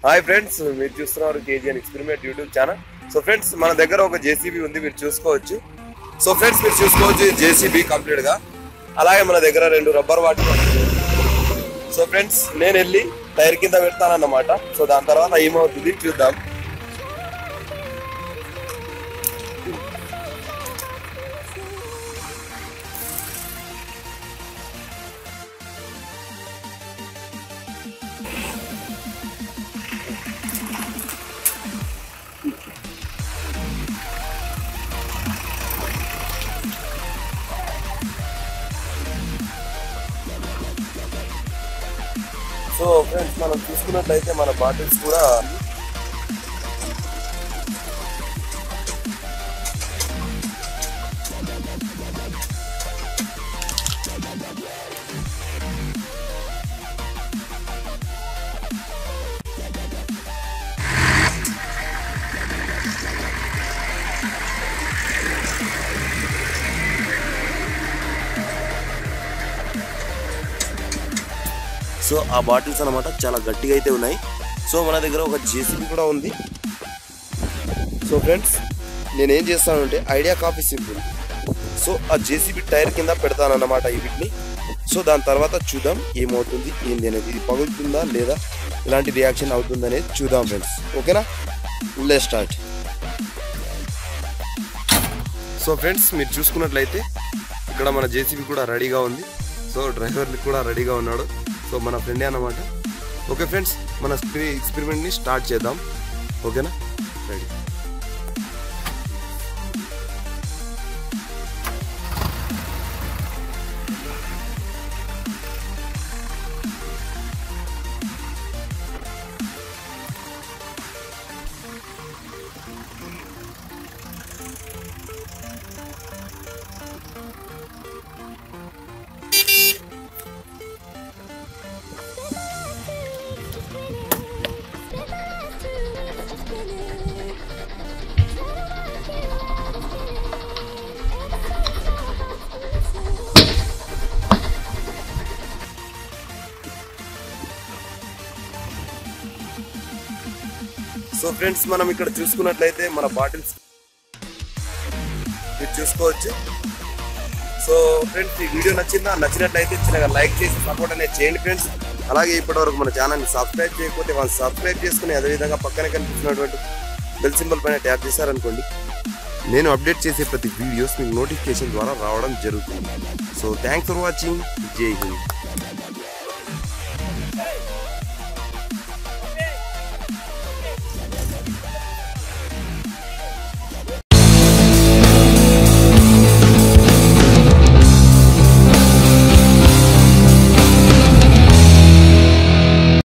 hi friends మీరు చూస్తున్నారు KGN experiment YouTube channel so friends మన దగ్గర ఒక జేసీబీ ఉంది మీరు చూసుకోవచ్చు సో ఫ్రెండ్స్ మీరు చూసుకోవచ్చు జేసీబీ కంప్లీట్ గా అలాగే మన దగ్గర రెండు రబ్బర్ వాటి సో ఫ్రెండ్స్ నేను వెళ్ళి టైర్ కింద పెడతానన్నమాట సో దాని తర్వాత ఏమవుతుంది చూద్దాం సో ఫ్రెండ్స్ మనం చూసుకున్నట్లయితే మన బాటిల్స్ కూడా సో ఆ బాటిల్స్ అన్నమాట చాలా గట్టిగా అయితే ఉన్నాయి సో మన దగ్గర ఒక జేసీబీ కూడా ఉంది సో ఫ్రెండ్స్ నేనేం చేస్తానంటే ఐడియా కాఫీ సింపుల్ సో ఆ జేసీబీ టైర్ కింద పెడతానన్నమాట ఈ వీటిని సో దాని తర్వాత చూద్దాం ఏమవుతుంది ఏంది అనేది ఇది పగులుతుందా లేదా ఇలాంటి రియాక్షన్ అవుతుంది అనేది చూద్దాం ఫ్రెండ్స్ ఓకేనా లే స్టార్ట్ సో ఫ్రెండ్స్ మీరు చూసుకున్నట్లయితే ఇక్కడ మన జేసీబీ కూడా రెడీగా ఉంది సో డ్రైవర్ కూడా రెడీగా ఉన్నాడు సో మన ఫ్రెండే అన్నమాట ఓకే ఫ్రెండ్స్ మన ఎక్స్పెరిమెంట్ని స్టార్ట్ చేద్దాం ఓకేనా రెడీ సో ఫ్రెండ్స్ మనం ఇక్కడ చూసుకున్నట్లయితే మన బాటిల్స్ మీరు చూసుకోవచ్చు సో ఫ్రెండ్స్ ఈ వీడియో నచ్చిందా నచ్చినట్లయితే చిన్నగా లైక్ చేసి సపోర్ట్ అనేది చేయండి ఫ్రెండ్స్ అలాగే ఇప్పటివరకు మన ఛానల్ని సబ్స్క్రైబ్ చేయకపోతే వాళ్ళు సబ్స్క్రైబ్ చేసుకుని అదేవిధంగా పక్కనే కనిపిస్తున్నటువంటి బెల్ సింబల్ పైన ట్యాప్ చేశారనుకోండి నేను అప్డేట్ చేసే ప్రతి వీడియోస్ మీకు నోటిఫికేషన్ ద్వారా రావడం జరుగుతుంది సో థ్యాంక్స్ ఫర్ వాచింగ్ జై హింద్